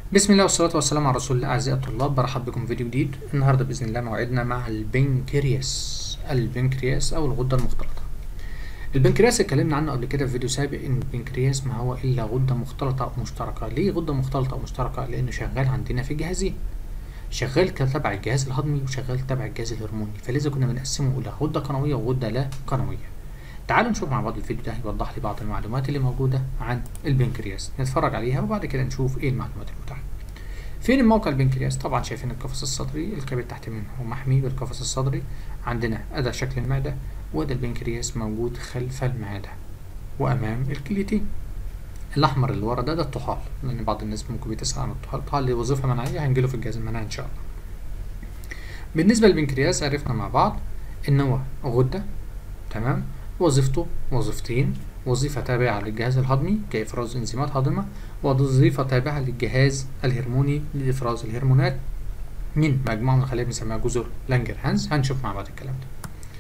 بسم الله والصلاة والسلام على رسول الله أعزائي الطلاب برحب بكم في فيديو جديد النهاردة بإذن الله موعدنا مع البنكرياس البنكرياس أو الغدة المختلطة البنكرياس اتكلمنا عنه قبل كده في فيديو سابق إن البنكرياس ما هو إلا غدة مختلطة أو مشتركة ليه غدة مختلطة أو مشتركة لأنه شغال عندنا في جهازين شغال تبع الجهاز الهضمي وشغال تبع الجهاز الهرموني فلذا كنا بنقسمه إلى غدة قنوية وغدة لا قنوية تعالوا نشوف مع بعض الفيديو ده هيوضح لي بعض المعلومات اللي موجودة عن البنكرياس نتفرج عليها وبعد كده نشوف ايه المعلومات المتاحة فين الموقع البنكرياس طبعا شايفين القفص الصدري الكبد تحت منه محمي بالقفص الصدري عندنا أدا شكل المعدة وأدا البنكرياس موجود خلف المعدة وأمام الكليتين الأحمر اللي ورا ده ده الطحال لأن بعض الناس ممكن بتسأل عن الطحال الطحال اللي وظيفة مناعية هنجيله في الجهاز المناعي إن شاء الله بالنسبة للبنكرياس عرفنا مع بعض إن هو غدة تمام وظيفته وظيفتين وظيفة تابعة للجهاز الهضمي كإفراز إنزيمات هاضمة ووظيفة تابعة للجهاز الهرموني لإفراز الهرمونات من مجموعة من الخلايا بنسميها جزر لانجرهانز هنشوف مع بعض الكلام ده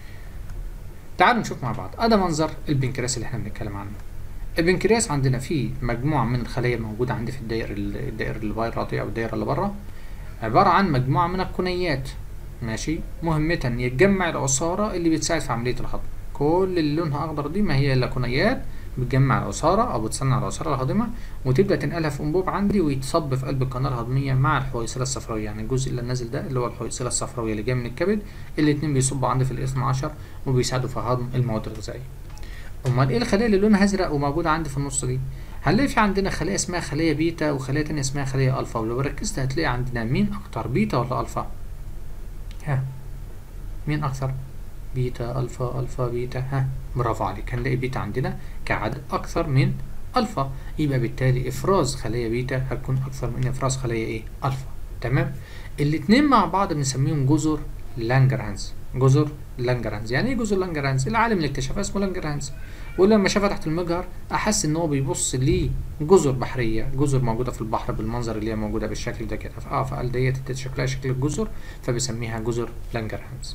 تعالوا نشوف مع بعض ده منظر البنكرياس اللي احنا بنتكلم عنه البنكرياس عندنا فيه مجموعة من الخلايا موجودة عندي في الدائر الدائر البيضاء أو الدائرة اللي بره عبارة عن مجموعة من الكنيات ماشي مهمة يتجمع العصارة اللي بتساعد في عملية الهضم كل اللي لونها اخضر دي ما هي الا كنيات بتجمع العصاره او بتصنع العصاره الهاضمه وتبدا تنقلها في انبوب عندي ويتصب في قلب القناه الهضميه مع الحويصله الصفراويه يعني الجزء اللي نازل ده اللي هو الحويصله الصفراويه اللي جايه من الكبد الاتنين بيصبوا عندي في الاثنى عشر وبيساعدوا في هضم المواد الغذائيه امال ايه الخلايا اللي لونها ازرق وموجوده عندي في النص دي هنلاقي في عندنا خلايا اسمها خلايا بيتا وخلايا تانية اسمها خلايا الفا ولو ركزت هتلاقي عندنا مين اكتر بيتا ولا الفا ها مين اكتر بيتا الفا الفا بيتا ها برافو عليك هنلاقي بيتا عندنا كعدد اكثر من الفا يبقى بالتالي افراز خلايا بيتا هتكون اكثر من افراز خلايا ايه الفا تمام الاتنين مع بعض بنسميهم جزر لانجرهانز جزر لانجرهانز يعني ايه جزر لانجرهانز العالم اللي اكتشفها اسمه لانجرهانز ولما شافها تحت المجهر احس ان هو بيبص لجزر بحريه جزر موجوده في البحر بالمنظر اللي هي موجوده بالشكل ده كده اه فقال ديت شكلها شكل الجزر فبيسميها جزر لانجرهانز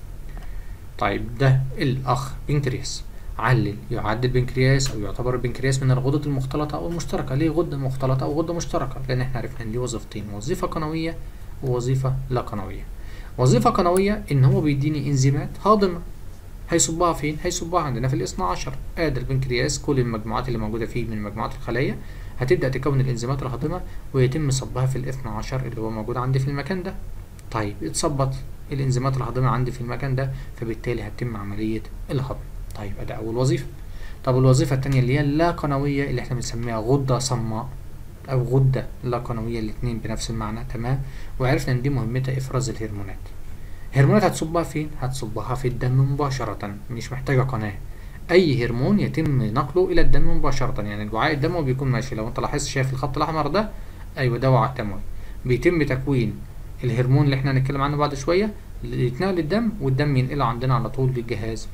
طيب ده الأخ بنكرياس علل يعد البنكرياس أو يعتبر البنكرياس من الغدد المختلطة أو المشتركة ليه غدة مختلطة أو غدة مشتركة لأن احنا عرفنا إن ليه وظيفتين وظيفة قنوية ووظيفة لا قنوية وظيفة قنوية إن هو بيديني إنزيمات هاضمة هيصبها فين؟ هيصبها عندنا في الاثنى عشر آدي البنكرياس كل المجموعات اللي موجودة فيه من مجموعات الخلايا هتبدأ تكون الإنزيمات الهاضمة ويتم صبها في الاثنى عشر اللي هو موجود عندي في المكان ده طيب اتصبت الانزيمات الهاضمه عندي في المكان ده فبالتالي هتتم عمليه الهضم طيب ده اول وظيفه طب الوظيفه الثانيه اللي هي اللا قنويه اللي احنا بنسميها غده صماء او غده لا قنويه الاثنين بنفس المعنى تمام وعرفنا ان دي مهمتها افراز الهرمونات هرمونات هتصبها فين هتصبها في الدم مباشره مش محتاجه قناه اي هرمون يتم نقله الى الدم مباشره يعني الوعاء الدموي بيكون ماشي لو انت لاحظت شايف الخط الاحمر ده ايوه ده وعاء دموي بيتم تكوين الهرمون اللي احنا هنتكلم عنه بعد شويه يتنقل الدم والدم ينقله عندنا على طول للجهاز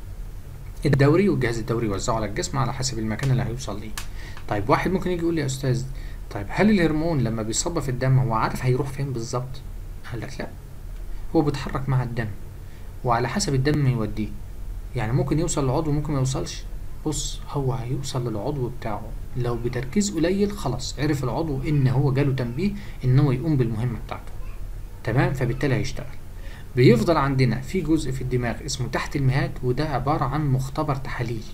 الدوري والجهاز الدوري يوزعه على الجسم على حسب المكان اللي هيوصل ليه طيب واحد ممكن يجي يقول لي يا استاذ طيب هل الهرمون لما بيصب في الدم هو عارف هيروح فين بالظبط قال لك لا هو بيتحرك مع الدم وعلى حسب الدم يوديه يعني ممكن يوصل لعضو ممكن ما يوصلش بص هو هيوصل للعضو بتاعه لو بتركيز قليل خلاص عرف العضو ان هو جاله تنبيه ان هو يقوم بالمهمه بتاعته تمام فبالتالي هيشتغل بيفضل عندنا في جزء في الدماغ اسمه تحت المهاد وده عبارة عن مختبر تحاليل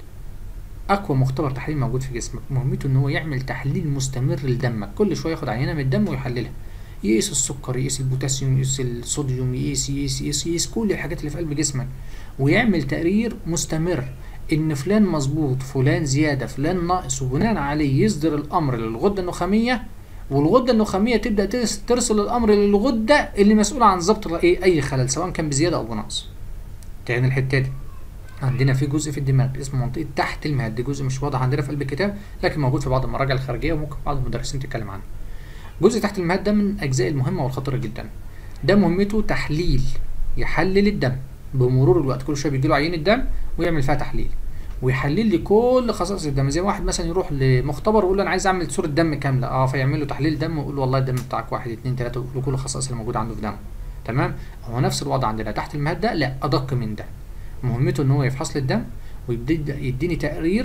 أقوى مختبر تحليل موجود في جسمك مهمته إن هو يعمل تحليل مستمر لدمك كل شوية ياخد عينة من الدم ويحللها يقيس السكر يقيس البوتاسيوم يقيس الصوديوم يقيس يقيس يقيس, يقيس كل الحاجات اللي في قلب جسمك ويعمل تقرير مستمر إن فلان مظبوط فلان زيادة فلان ناقص وبناء عليه يصدر الأمر للغدة النخامية والغده النخاميه تبدا ترسل الامر للغده اللي مسؤوله عن ضبط ايه اي خلل سواء كان بزياده او بنقص تاني الحته دي عندنا في جزء في الدماغ اسمه منطقه تحت المهد دي جزء مش واضح عندنا في قلب الكتاب لكن موجود في بعض المراجع الخارجيه وممكن بعض المدرسين تتكلم عنه جزء تحت المهد ده من الاجزاء المهمه والخطيره جدا ده مهمته تحليل يحلل الدم بمرور الوقت كل شويه بيجي له عينه دم ويعمل فيها تحليل ويحلل لي كل خصائص الدم زي واحد مثلا يروح لمختبر ويقول له انا عايز اعمل صوره دم كامله اه فيعمل له تحليل دم ويقول له والله الدم بتاعك واحد اتنين تلاته ويقول له كل الخصائص اللي موجوده عنده في دمه تمام هو نفس الوضع عندنا تحت المهد ده لا ادق من ده مهمته ان هو يفحص لي الدم ويبدا يديني تقرير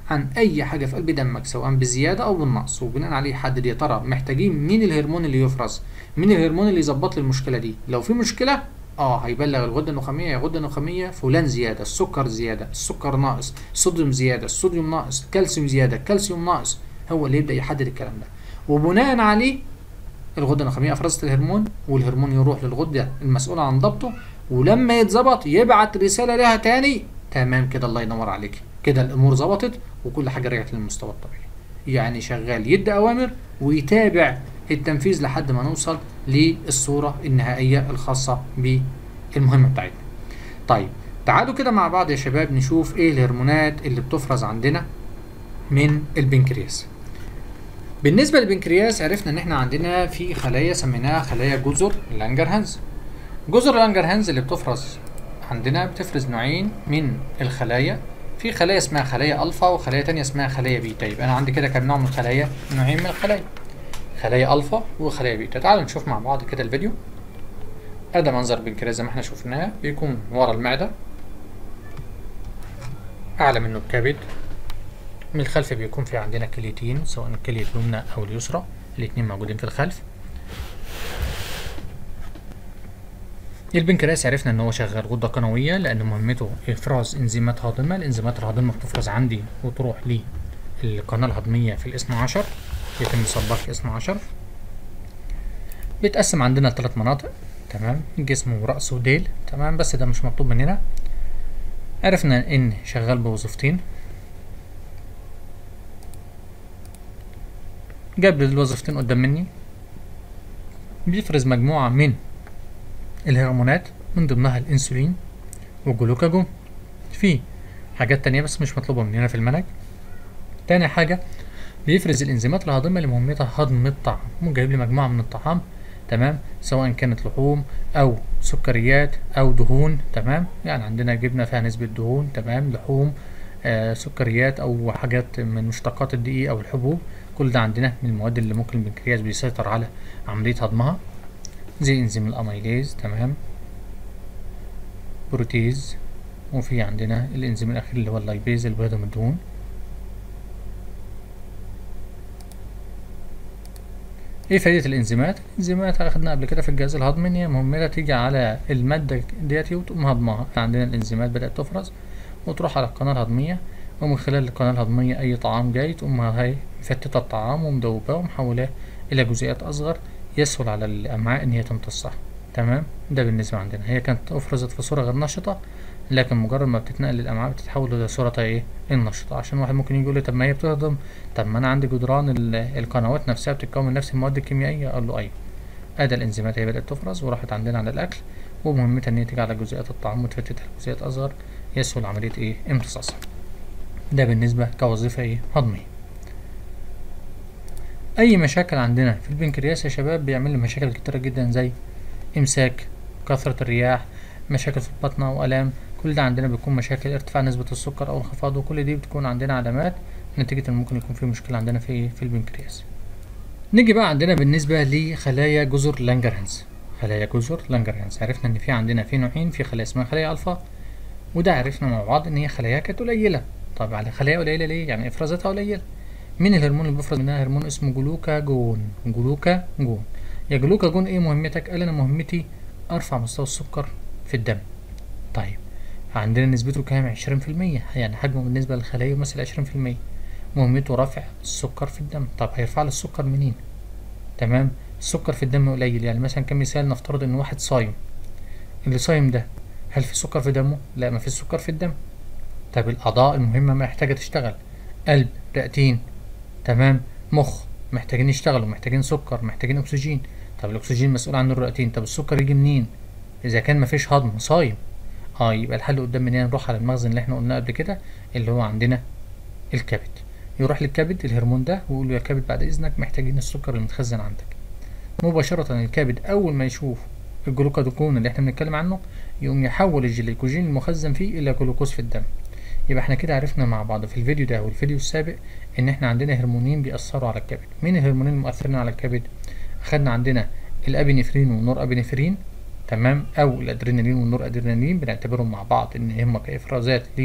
عن اي حاجه في قلب دمك سواء بزياده او بالنقص وبناء عليه يحدد يا ترى محتاجين مين الهرمون اللي يفرز مين الهرمون اللي يظبط لي المشكله دي لو في مشكله اه هيبلغ الغده النخاميه يا غده نخاميه فلان زياده السكر زياده السكر ناقص الصوديوم زياده الصوديوم ناقص الكالسيوم زياده الكالسيوم ناقص هو اللي يبدا يحدد الكلام ده وبناء عليه الغده النخاميه افرزت الهرمون والهرمون يروح للغده المسؤوله عن ضبطه ولما يتظبط يبعت رساله لها تاني تمام كده الله ينور عليك كده الامور ظبطت وكل حاجه رجعت للمستوى الطبيعي يعني شغال يدي اوامر ويتابع التنفيذ لحد ما نوصل للصوره النهائيه الخاصه بالمهمه بتاعتنا طيب تعالوا كده مع بعض يا شباب نشوف ايه الهرمونات اللي بتفرز عندنا من البنكرياس بالنسبه للبنكرياس عرفنا ان احنا عندنا في خلايا سميناها خلايا جزر لانجرهانز جزر لانجرهانز اللي بتفرز عندنا بتفرز نوعين من الخلايا في خلايا اسمها خلايا الفا وخلايا تانية اسمها خلايا بيتا يبقى انا عندي كده كام نوع من الخلايا نوعين من الخلايا خلايا الفا وخلايا بيتا تعالوا نشوف مع بعض كده الفيديو ادي منظر البنكرياس زي ما احنا شفناه بيكون ورا المعده اعلى منه الكبد من الخلف بيكون في عندنا كليتين سواء الكلية اليمنى او اليسرى الاتنين موجودين في الخلف البنكرياس عرفنا ان هو شغال غده قنويه لان مهمته افراز انزيمات هاضمه الانزيمات الهاضمه بتفرز عندي وتروح للقناه الهضميه في الاثنى عشر يتم صبها في الاثنى عشر بيتقسم عندنا لثلاث مناطق تمام جسم ورأس وديل تمام بس ده مش مطلوب مننا عرفنا ان شغال بوظيفتين جاب لي الوظيفتين قدام مني بيفرز مجموعة من الهرمونات من ضمنها الانسولين والجلوكاجون في حاجات تانية بس مش مطلوبة مننا في المنهج تاني حاجة بيفرز الانزيمات الهاضمة اللي مهمتها هضم الطعام جايب لي مجموعة من الطعام تمام سواء كانت لحوم او سكريات او دهون تمام يعني عندنا جبنة فيها نسبة دهون تمام لحوم آه سكريات او حاجات من مشتقات الدقيق او الحبوب كل ده عندنا من المواد اللي ممكن البنكرياس بيسيطر على عملية هضمها زي انزيم الاميليز تمام بروتيز وفي عندنا الانزيم الاخير اللي هو اللايبيز اللي بيهضم الدهون ايه فايدة الانزيمات؟ الانزيمات اخدنا قبل كده في الجهاز الهضمي ان هي مهمتها تيجي على المادة ديتي وتقوم هضمها عندنا الانزيمات بدأت تفرز وتروح على القناة الهضمية ومن خلال القناة الهضمية أي طعام جاي تقوم هاي مفتتة الطعام ومدوباه ومحولاه إلى جزيئات أصغر يسهل على الأمعاء إن هي تمتصها تمام ده بالنسبة عندنا هي كانت أفرزت في صورة غير نشطة لكن مجرد ما بتتنقل للأمعاء بتتحول إلى صورتها إيه النشطة عشان واحد ممكن يجي يقول لي طب ما هي بتهضم طب ما أنا عندي جدران القنوات نفسها بتتكون من نفس المواد الكيميائية أقول له أيوه أدى الإنزيمات هي بدأت تفرز وراحت عندنا على الأكل ومهمتها إن هي تيجي على جزيئات الطعام وتفتتها لجزيئات أصغر يسهل عملية إيه امتصاصها ده بالنسبة كوظيفة ايه هضمية أي مشاكل عندنا في البنكرياس يا شباب بيعمل لي مشاكل كتيرة جدا زي إمساك كثرة الرياح مشاكل في البطنة وآلام كل ده عندنا بيكون مشاكل ارتفاع نسبة السكر أو انخفاض وكل دي بتكون عندنا علامات نتيجة إن ممكن يكون في مشكلة عندنا في في البنكرياس نيجي بقى عندنا بالنسبة لخلايا جزر لانجرهانز خلايا جزر لانجرهانز عرفنا إن في عندنا في نوعين في خلايا اسمها خلايا ألفا وده عرفنا مع بعض إن هي خلايا كانت قليلة طب على خلايا قليلة ليه؟ يعني افرازاتها قليلة. مين الهرمون اللي بيفرز منها هرمون اسمه جلوكاجون جلوكاجون يا جلوكاجون ايه مهمتك؟ قال انا مهمتي ارفع مستوى السكر في الدم. طيب عندنا نسبته كام؟ عشرين في المية يعني حجمه بالنسبة للخلايا يمثل عشرين في المية مهمته رفع السكر في الدم طب هيرفع لي السكر منين؟ تمام السكر في الدم قليل يعني مثلا كمثال نفترض ان واحد صايم اللي صايم ده هل في سكر في دمه؟ لا ما في سكر في الدم طب الأعضاء المهمة محتاجة تشتغل قلب رئتين تمام مخ محتاجين يشتغلوا محتاجين سكر محتاجين أكسجين طب الأكسجين مسؤول عن الرئتين طب السكر يجي منين إذا كان مفيش هضم صايم اه يبقى الحل قدام مننا نروح على المخزن اللي احنا قلناه قبل كده اللي هو عندنا الكبد يروح للكبد الهرمون ده ويقول له يا كبد بعد إذنك محتاجين السكر اللي متخزن عندك مباشرة الكبد أول ما يشوف الجلوكاجون اللي احنا بنتكلم عنه يقوم يحول الجليكوجين المخزن فيه إلى جلوكوز في الدم يبقى احنا كده عرفنا مع بعض في الفيديو ده والفيديو السابق ان احنا عندنا هرمونين بيأثروا على الكبد مين الهرمونين المؤثرين على الكبد اخدنا عندنا الابينفرين والنور ابينفرين تمام او الادرينالين والنور ادرينالين بنعتبرهم مع بعض ان هم كافرازات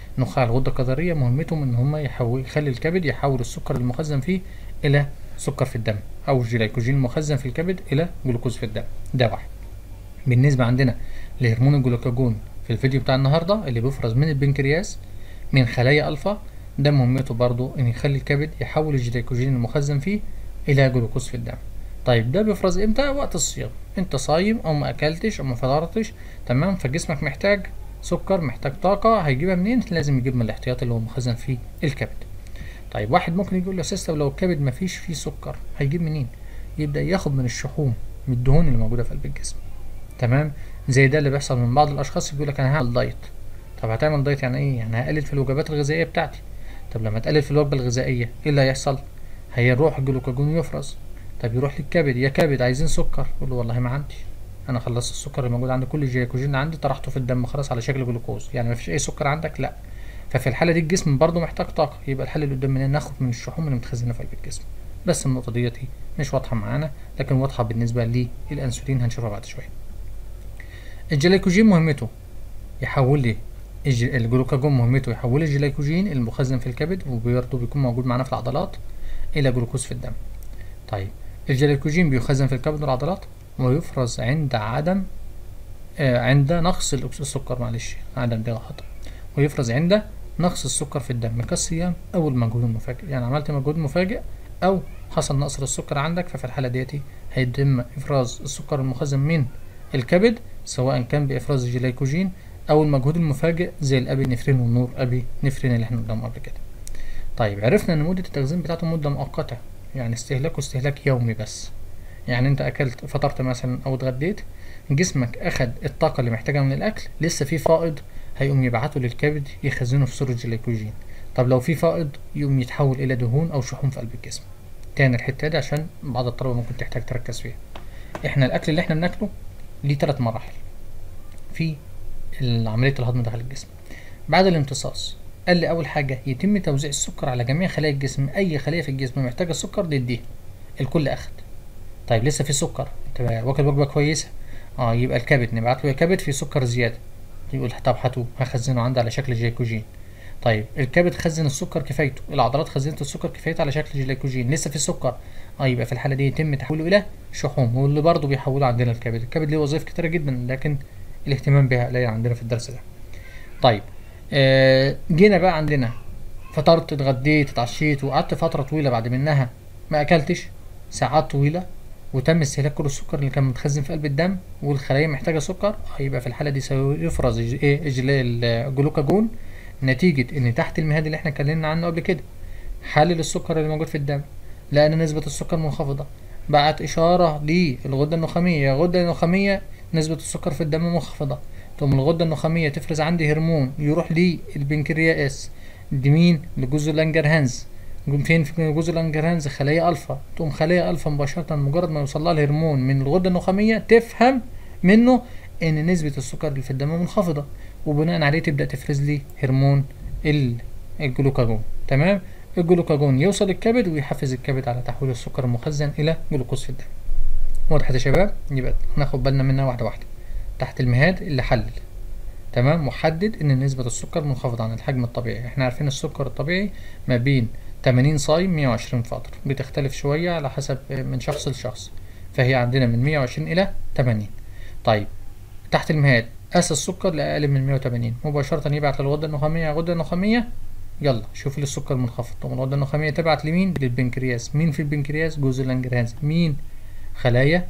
نخاع الغده الكظريه مهمتهم ان هم يحول يخلي الكبد يحول السكر المخزن فيه الى سكر في الدم او الجلايكوجين المخزن في الكبد الى جلوكوز في الدم ده واحد بالنسبه عندنا لهرمون الجلوكاجون في الفيديو بتاع النهارده اللي بيفرز من البنكرياس من خلايا الفا ده مهمته برضو ان يخلي الكبد يحول الجلايكوجين المخزن فيه الى جلوكوز في الدم طيب ده بيفرز امتى وقت الصيام انت صايم او ما اكلتش او ما فطرتش تمام فجسمك محتاج سكر محتاج طاقة هيجيبها منين لازم يجيب من الاحتياط اللي هو مخزن فيه الكبد طيب واحد ممكن يقول له سيستم لو الكبد مفيش فيه سكر هيجيب منين يبدأ ياخد من الشحوم من الدهون اللي موجودة في قلب الجسم تمام زي ده اللي بيحصل من بعض الاشخاص يقول لك انا هعمل دايت طب هتعمل دايت يعني ايه يعني هقلل في الوجبات الغذائيه بتاعتي طب لما تقلل في الوجبه الغذائيه ايه اللي هيحصل هيروح الجلوكاجون يفرز طب يروح للكبد يا كبد عايزين سكر يقول له والله ما عندي انا خلصت السكر اللي موجود عندي كل الجلوكوجين اللي عندي طرحته في الدم خلاص على شكل جلوكوز يعني ما فيش اي سكر عندك لا ففي الحاله دي الجسم برضه محتاج طاقه يبقى الحل اللي قدامنا ناخد من الشحوم اللي متخزنه في قلب الجسم بس النقطه ديتي مش واضحه معانا لكن واضحه بالنسبه للانسولين هنشوفها بعد شويه الجلايكوجين مهمته يحول لي الجلوكاجون مهمته يحول الجلايكوجين المخزن في الكبد وبرضه بيكون موجود معانا في العضلات الى جلوكوز في الدم طيب الجلايكوجين بيخزن في الكبد والعضلات ويفرز عند عدم آه عند نقص السكر معلش عدم دي خطأ ويفرز عند نقص السكر في الدم كالصيام او المجهود المفاجئ يعني عملت مجهود مفاجئ او حصل نقص للسكر عندك ففي الحالة ديتي هيتم افراز السكر المخزن من الكبد سواء كان بافراز الجلايكوجين او المجهود المفاجئ زي الابي نفرين والنور ابي نفرين اللي احنا قدامه قبل كده طيب عرفنا ان مدة التخزين بتاعته مدة مؤقتة يعني استهلاكه استهلاك يومي بس يعني انت اكلت فطرت مثلا او اتغديت جسمك اخد الطاقة اللي محتاجها من الاكل لسه في فائض هيقوم يبعته للكبد يخزنه في صورة جلايكوجين طب لو في فائض يقوم يتحول الى دهون او شحوم في قلب الجسم تاني الحتة دي عشان بعض الطلبة ممكن تحتاج تركز فيها احنا الاكل اللي احنا بناكله ليه تلات مراحل في عملية الهضم داخل الجسم بعد الامتصاص قال لي أول حاجة يتم توزيع السكر على جميع خلايا الجسم أي خلية في الجسم محتاجة السكر نديها الكل أخد طيب لسه في سكر أنت واكل وجبة كويسة اه يبقى الكبد نبعت له يا كبد في سكر زيادة يقول طب هاتوه هخزنه عندي على شكل جليكوجين طيب الكبد خزن السكر كفايته العضلات خزنت السكر كفايته على شكل جليكوجين لسه في سكر اه يبقى في الحالة دي يتم تحويله إلى شحوم واللي برضه بيحولوا عندنا الكبد الكبد ليه وظائف كتيرة جدا لكن الاهتمام بها قليل عندنا في الدرس ده طيب آه جينا بقى عندنا فطرت اتغديت اتعشيت وقعدت فترة طويلة بعد منها ما اكلتش ساعات طويلة وتم استهلاك كل السكر اللي كان متخزن في قلب الدم والخلايا محتاجة سكر هيبقى في الحالة دي سيفرز ايه الجلوكاجون نتيجة ان تحت المهاد اللي احنا اتكلمنا عنه قبل كده حلل السكر اللي موجود في الدم لان نسبة السكر منخفضة بعت اشارة للغدة النخامية يا غدة النخامية نسبة السكر في الدم منخفضة ثم الغدة النخامية تفرز عندي هرمون يروح للبنكرياس دي مين لجزء الانجرهانز فين في جزء الانجرهانز خلايا الفا تقوم خلايا الفا مباشرة مجرد ما يوصل لها الهرمون من الغدة النخامية تفهم منه ان نسبة السكر اللي في الدم منخفضة وبناء عليه تبدأ تفرز لي هرمون الجلوكاجون تمام الجلوكاجون يوصل الكبد ويحفز الكبد على تحويل السكر المخزن الى جلوكوز في الدم واضح يا شباب يبقى ناخد بالنا منها واحده واحده تحت المهاد اللي حلل تمام وحدد ان نسبه السكر منخفضه عن الحجم الطبيعي احنا عارفين السكر الطبيعي ما بين 80 صايم 120 فاطر بتختلف شويه على حسب من شخص لشخص فهي عندنا من 120 الى 80 طيب تحت المهاد قاس السكر لاقل من 180 مباشره يبعت للغده النخاميه غده النخاميه يلا شوف لي السكر منخفض طب الغده النخاميه تبعت لمين للبنكرياس مين في البنكرياس جزء الانجرهاز مين خلايا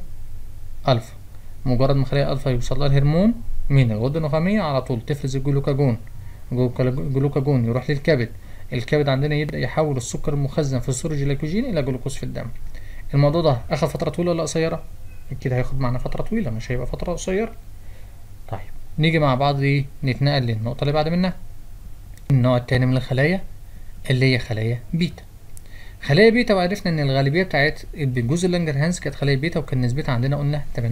الفا مجرد ما خلايا الفا يوصل لها الهرمون من الغده النخاميه على طول تفرز الجلوكاجون الجلوكاجون يروح للكبد الكبد عندنا يبدا يحول السكر المخزن في صوره جليكوجين الى جلوكوز في الدم الموضوع ده اخذ فتره طويله ولا قصيره اكيد هياخد معنا فتره طويله مش هيبقى فتره قصيره طيب نيجي مع بعض ايه نتنقل للنقطه اللي بعد منها النوع التاني من الخلايا اللي هي خلايا بيتا خلايا بيتا وعرفنا ان الغالبيه بتاعت الجزء اللانجرهانز كانت خلايا بيتا وكان نسبتها عندنا قلنا 80%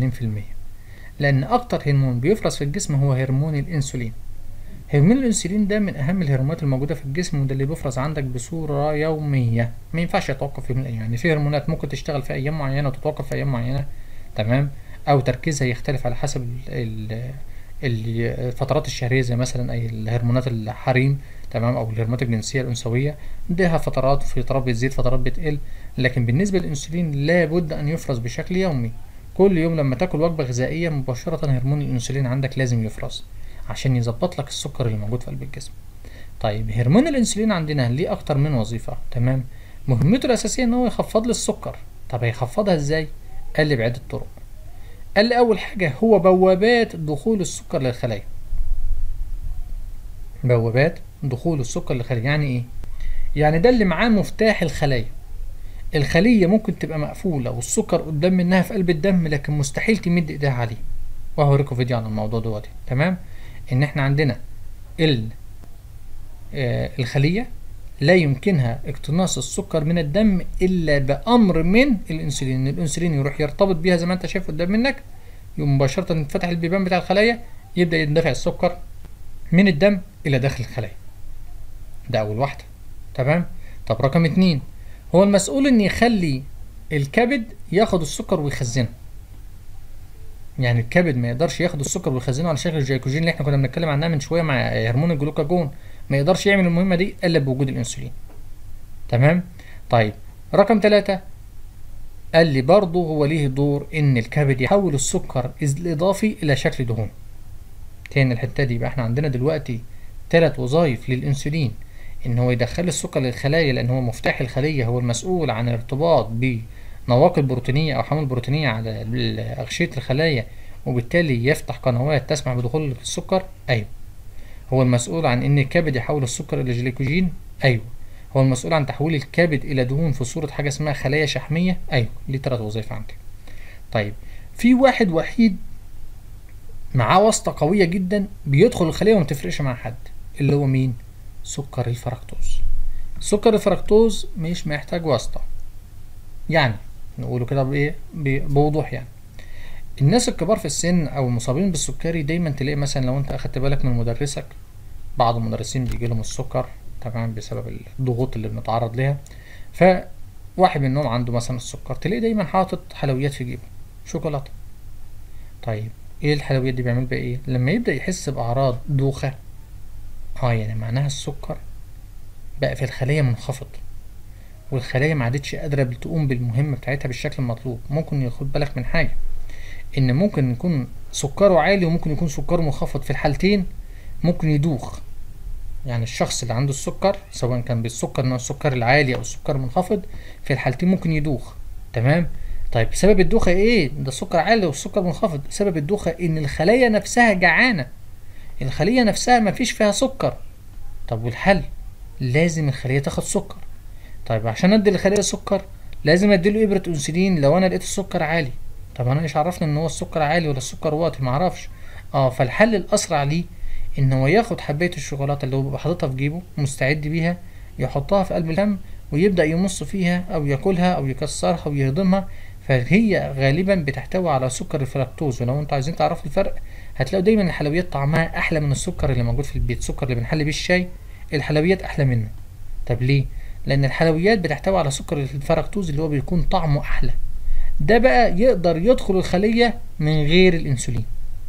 لان اكتر هرمون بيفرز في الجسم هو هرمون الانسولين هرمون الانسولين ده من اهم الهرمونات الموجوده في الجسم وده اللي بيفرز عندك بصوره يوميه ما ينفعش يتوقف في يوم من الايام يعني في هرمونات ممكن تشتغل في ايام معينه وتتوقف في ايام معينه تمام او تركيزها يختلف على حسب ال ال اللي فترات الشهريه زي مثلا اي الهرمونات الحريم تمام او الهرمونات الجنسيه الانثويه لها فترات فترات بتزيد فترات بتقل لكن بالنسبه للانسولين لابد ان يفرز بشكل يومي كل يوم لما تاكل وجبه غذائيه مباشره هرمون الانسولين عندك لازم يفرز عشان يظبط لك السكر اللي موجود في قلب الجسم طيب هرمون الانسولين عندنا ليه اكتر من وظيفه تمام مهمته الاساسيه ان هو يخفض لي السكر طب هيخفضها ازاي قال لي بعده طرق قال لي اول حاجه هو بوابات دخول السكر للخلايا بوابات دخول السكر للخلايا يعني ايه يعني ده اللي معاه مفتاح الخلايا الخليه ممكن تبقى مقفوله والسكر قدام منها في قلب الدم لكن مستحيل تمد ايديها عليه وهوريكم فيديو عن الموضوع دوت تمام ان احنا عندنا ال آه الخليه لا يمكنها اقتناص السكر من الدم الا بامر من الانسولين الانسولين يروح يرتبط بيها زي ما انت شايف قدام منك يقوم مباشره تنفتح البيبان بتاع الخلايا يبدا يندفع السكر من الدم الى داخل الخلايا ده اول واحده تمام طب رقم اتنين هو المسؤول ان يخلي الكبد ياخد السكر ويخزنه يعني الكبد ما يقدرش ياخد السكر ويخزنه على شكل الجليكوجين اللي احنا كنا بنتكلم عنها من شويه مع هرمون الجلوكاجون ما يقدرش يعمل المهمه دي الا بوجود الانسولين تمام طيب رقم ثلاثة قال لي برضه هو ليه دور ان الكبد يحول السكر الاضافي الى شكل دهون تاني الحته دي يبقى احنا عندنا دلوقتي ثلاث وظائف للانسولين ان هو يدخل السكر للخلايا لان هو مفتاح الخليه هو المسؤول عن الارتباط بنواقل بروتينيه او حمل بروتينيه على اغشيه الخلايا وبالتالي يفتح قنوات تسمح بدخول السكر ايوه هو المسؤول عن ان الكبد يحول السكر الى جليكوجين ايوه هو المسؤول عن تحويل الكبد الى دهون في صوره حاجه اسمها خلايا شحميه ايوه ليه ثلاث وظائف عندي طيب في واحد وحيد معاه واسطه قويه جدا بيدخل الخليه وما تفرقش مع حد اللي هو مين سكر الفركتوز سكر الفركتوز مش محتاج واسطه يعني نقوله كده بايه بوضوح يعني الناس الكبار في السن او المصابين بالسكري دايما تلاقي مثلا لو انت اخدت بالك من مدرسك بعض المدرسين بيجي لهم السكر تمام بسبب الضغوط اللي بنتعرض لها فواحد منهم عنده مثلا السكر تلاقيه دايما حاطط حلويات في جيبه شوكولاته طيب ايه الحلويات دي بيعمل بيها ايه لما يبدا يحس باعراض دوخه اه يعني معناها السكر بقى في الخليه منخفض والخلايا ما عادتش قادره تقوم بالمهمه بتاعتها بالشكل المطلوب ممكن ياخد بالك من حاجه ان ممكن يكون سكره عالي وممكن يكون سكره منخفض في الحالتين ممكن يدوخ يعني الشخص اللي عنده السكر سواء كان بالسكر نوع السكر العالي او السكر المنخفض في الحالتين ممكن يدوخ تمام طيب سبب الدوخه ايه ده السكر عالي والسكر منخفض سبب الدوخه ان الخلايا نفسها جعانه الخليه نفسها مفيش فيها سكر طب والحل لازم الخليه تاخد سكر طيب عشان ادي الخليه سكر لازم اديله ابره انسولين لو انا لقيت السكر عالي طب انا ايش عرفني ان هو السكر عالي ولا السكر واطي معرفش اه فالحل الاسرع ليه ان هو ياخد حبايه الشوكولاته اللي هو بيبقى حاططها في جيبه مستعد بيها يحطها في قلب الفم ويبدا يمص فيها او ياكلها او يكسرها ويهضمها فهي غالبا بتحتوي على سكر الفركتوز ولو انتوا عايزين تعرفوا الفرق هتلاقوا دايما الحلويات طعمها احلى من السكر اللي موجود في البيت السكر اللي بنحل بيه الشاي الحلويات احلى منه طب ليه لان الحلويات بتحتوي على سكر الفركتوز اللي هو بيكون طعمه احلى ده بقى يقدر يدخل الخليه من غير الانسولين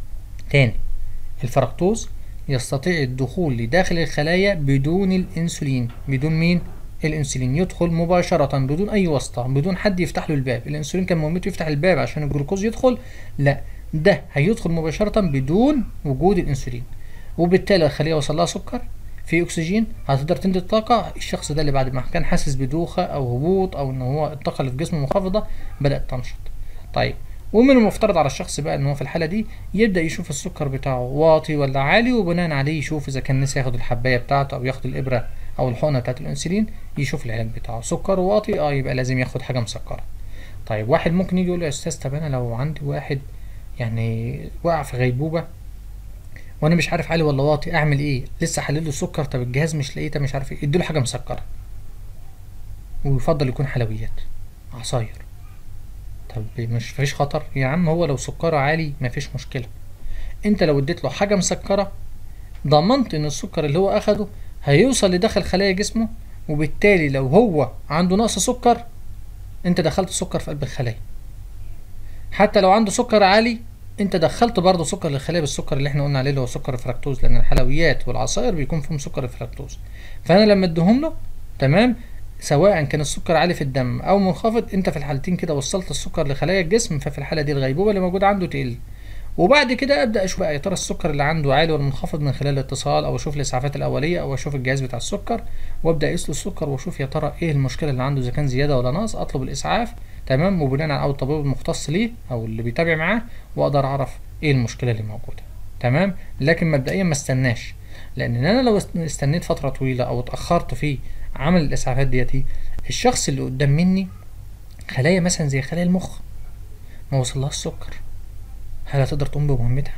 تاني الفركتوز يستطيع الدخول لداخل الخلايا بدون الانسولين بدون مين الانسولين يدخل مباشرة بدون اي واسطة بدون حد يفتح له الباب الانسولين كان مهمته يفتح الباب عشان الجلوكوز يدخل لا ده هيدخل مباشرة بدون وجود الانسولين وبالتالي الخلية وصل لها سكر في اكسجين هتقدر تنتج طاقة الشخص ده اللي بعد ما كان حاسس بدوخة او هبوط او ان هو الطاقة اللي في جسمه منخفضة بدأت تنشط طيب ومن المفترض على الشخص بقى ان هو في الحاله دي يبدا يشوف السكر بتاعه واطي ولا عالي وبناء عليه يشوف اذا كان نسي ياخد الحبايه بتاعته او ياخد الابره او الحقنه بتاعت الانسولين يشوف العلاج بتاعه سكر واطي اه يبقى لازم ياخد حاجه مسكره طيب واحد ممكن يجي يقول يا استاذ طب انا لو عندي واحد يعني وقع في غيبوبه وانا مش عارف عالي ولا واطي اعمل ايه لسه حلل له السكر طب الجهاز مش لقيته مش عارف ايه اديله حاجه مسكره ويفضل يكون حلويات عصاير طب مش فيش خطر يا عم هو لو سكره عالي مفيش مشكله انت لو اديت له حاجه مسكره ضمنت ان السكر اللي هو اخده هيوصل لداخل خلايا جسمه وبالتالي لو هو عنده نقص سكر انت دخلت سكر في قلب الخلايا حتى لو عنده سكر عالي انت دخلت برضه سكر للخلايا بالسكر اللي احنا قلنا عليه اللي هو سكر الفركتوز لان الحلويات والعصائر بيكون فيهم سكر الفركتوز فانا لما اديهم له تمام سواء كان السكر عالي في الدم او منخفض انت في الحالتين كده وصلت السكر لخلايا الجسم ففي الحاله دي الغيبوبه اللي موجوده عنده تقل وبعد كده ابدا اشوف بقى يا ترى السكر اللي عنده عالي ولا منخفض من خلال الاتصال او اشوف الاسعافات الاوليه او اشوف الجهاز بتاع السكر وابدا اقيس له السكر واشوف يا ترى ايه المشكله اللي عنده اذا كان زياده ولا نقص اطلب الاسعاف تمام وبناء على الطبيب المختص ليه او اللي بيتابع معاه واقدر اعرف ايه المشكله اللي موجوده تمام لكن مبدئيا ما استناش لان انا لو استنيت فتره طويله او اتاخرت في عمل الاسعافات ديتي الشخص اللي قدام مني خلايا مثلا زي خلايا المخ ما وصلهاش السكر هل هتقدر تقوم بمهمتها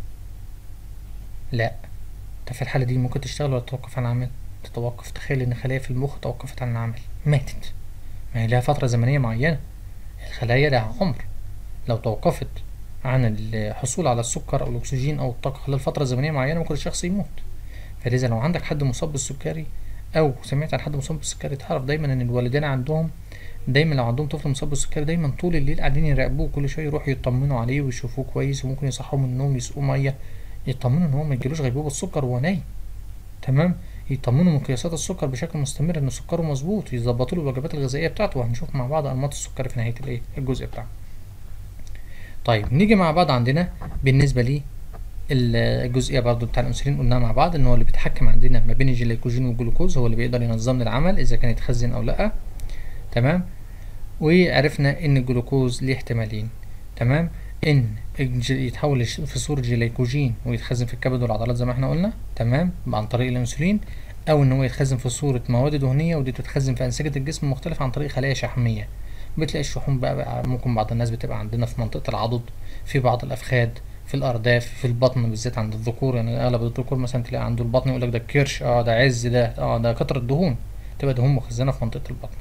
لا طب في الحاله دي ممكن تشتغل ولا تتوقف عن العمل تتوقف تخيل ان خلايا في المخ توقفت عن العمل ماتت ما هي لها فتره زمنيه معينه الخلايا لها عمر لو توقفت عن الحصول على السكر او الاكسجين او الطاقه خلال فتره زمنيه معينه ممكن الشخص يموت فلذا لو عندك حد مصاب بالسكري او سمعت عن حد مصاب بالسكري تعرف دايما ان الوالدين عندهم دايما لو عندهم طفل مصاب بالسكري دايما طول الليل قاعدين يراقبوه كل شويه يروحوا يطمنوا عليه ويشوفوه كويس وممكن يصحوه من النوم يسقوه ميه يطمنوا ان هو ما يجيلوش غيبوبه السكر وهو نايم تمام يطمنوا من قياسات السكر بشكل مستمر ان سكره مظبوط يظبطوا له الوجبات الغذائيه بتاعته وهنشوف مع بعض انماط السكر في نهايه الايه الجزء بتاعنا طيب نيجي مع بعض عندنا بالنسبه لي الجزئيه برضو بتاع الانسولين قلناها مع بعض ان هو اللي بيتحكم عندنا ما بين الجليكوجين والجلوكوز هو اللي بيقدر ينظم لي العمل اذا كان يتخزن او لا تمام وعرفنا ان الجلوكوز ليه احتمالين تمام ان يتحول في صورة جليكوجين ويتخزن في الكبد والعضلات زي ما احنا قلنا تمام عن طريق الانسولين او ان هو يتخزن في صورة مواد دهنية ودي تتخزن في انسجة الجسم المختلفة عن طريق خلايا شحمية بتلاقي الشحوم بقى, بقى ممكن بعض الناس بتبقى عندنا في منطقة العضد في بعض الافخاد في الارداف في البطن بالذات عند الذكور يعني اغلب الذكور مثلا تلاقي عنده البطن يقول لك ده الكرش اه ده عز ده اه ده كترة دهون تبقى دهون مخزنة في منطقة البطن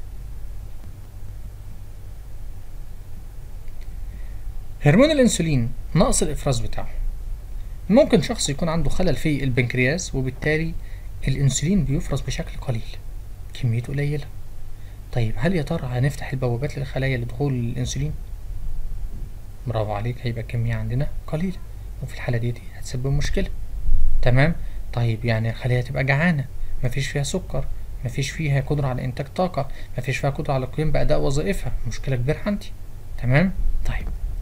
هرمون الانسولين نقص الافراز بتاعه ممكن شخص يكون عنده خلل في البنكرياس وبالتالي الانسولين بيفرز بشكل قليل كميته قليله طيب هل يا ترى هنفتح البوابات للخلايا لدخول الانسولين برافو عليك هيبقى الكميه عندنا قليله وفي الحاله دي, دي هتسبب مشكله تمام طيب يعني الخلايا تبقى جعانه مفيش فيها سكر مفيش فيها قدره على انتاج طاقه مفيش فيها قدره على القيام باداء وظائفها مشكله كبيره عندي تمام طيب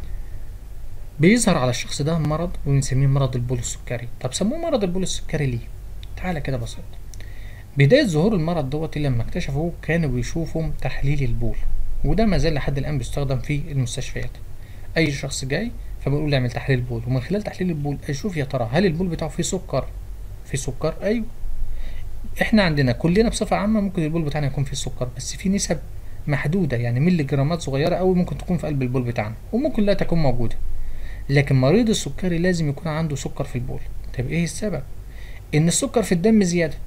بيظهر على الشخص ده مرض ونسميه مرض البول السكري طب سموه مرض البول السكري ليه تعالى كده بسيط بداية ظهور المرض دوت لما اكتشفوه كانوا بيشوفوا تحليل البول وده ما زال لحد الآن بيستخدم في المستشفيات أي شخص جاي فبنقول له اعمل تحليل بول ومن خلال تحليل البول أشوف يا ترى هل البول بتاعه فيه سكر فيه سكر أيوه احنا عندنا كلنا بصفة عامة ممكن البول بتاعنا يكون فيه سكر بس في نسب محدودة يعني ملي جرامات صغيرة أوي ممكن تكون في قلب البول بتاعنا وممكن لا تكون موجودة لكن مريض السكري لازم يكون عنده سكر في البول طب ايه السبب ان السكر في الدم زياده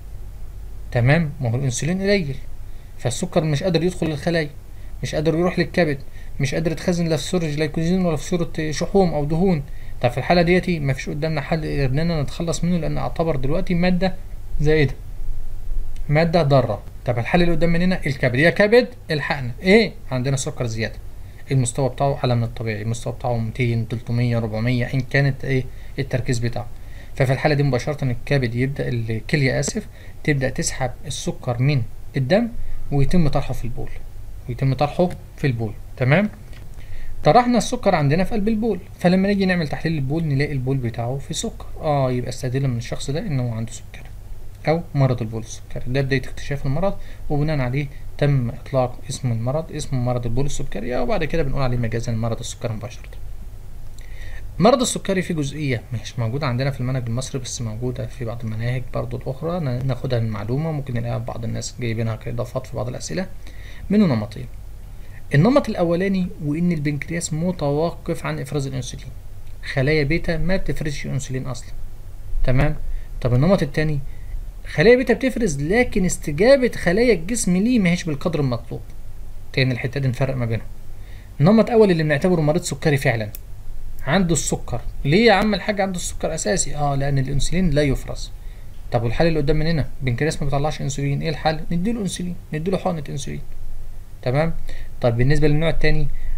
تمام ما هو الانسولين قليل فالسكر مش قادر يدخل للخلايا مش قادر يروح للكبد مش قادر يتخزن لا في صوره جلايكوجين ولا في صوره شحوم او دهون طب في الحاله ديتي ما فيش قدامنا حل اننا نتخلص منه لان اعتبر دلوقتي ماده زائده ماده ضاره طب الحل اللي قدام مننا الكبد يا كبد الحقنا ايه عندنا سكر زياده المستوى بتاعه اعلى من الطبيعي المستوى بتاعه 200 300 400 ان كانت ايه التركيز بتاعه ففي الحاله دي مباشره الكبد يبدا الكليه اسف تبدا تسحب السكر من الدم ويتم طرحه في البول ويتم طرحه في البول تمام طرحنا السكر عندنا في قلب البول فلما نيجي نعمل تحليل البول نلاقي البول بتاعه فيه سكر اه يبقى استدل من الشخص ده ان هو عنده سكر او مرض البول السكري ده بدايه اكتشاف المرض وبناء عليه تم اطلاق اسم المرض اسمه مرض البول السكري وبعد كده بنقول عليه مجازا مرض السكري مباشره مرض السكري فيه جزئيه مش موجوده عندنا في المنهج المصري بس موجوده في بعض المناهج برضو الاخرى ناخدها من معلومه ممكن نلاقيها بعض الناس جايبينها كاضافات في بعض الاسئله منه نمطين النمط الاولاني وان البنكرياس متوقف عن افراز الانسولين خلايا بيتا ما بتفرزش انسولين اصلا تمام طب النمط الثاني خلايا بيتا بتفرز لكن استجابة خلايا الجسم ليه ماهيش بالقدر المطلوب تاني الحتة دي نفرق ما بينهم نمط أول اللي بنعتبره مريض سكري فعلا عنده السكر ليه يا عم الحاج عنده السكر أساسي اه لأن الأنسولين لا يفرز طب والحل اللي قدام مننا بنكرياس ما بيطلعش انسولين ايه الحل نديله انسولين نديله حقنة انسولين تمام طب بالنسبة للنوع التاني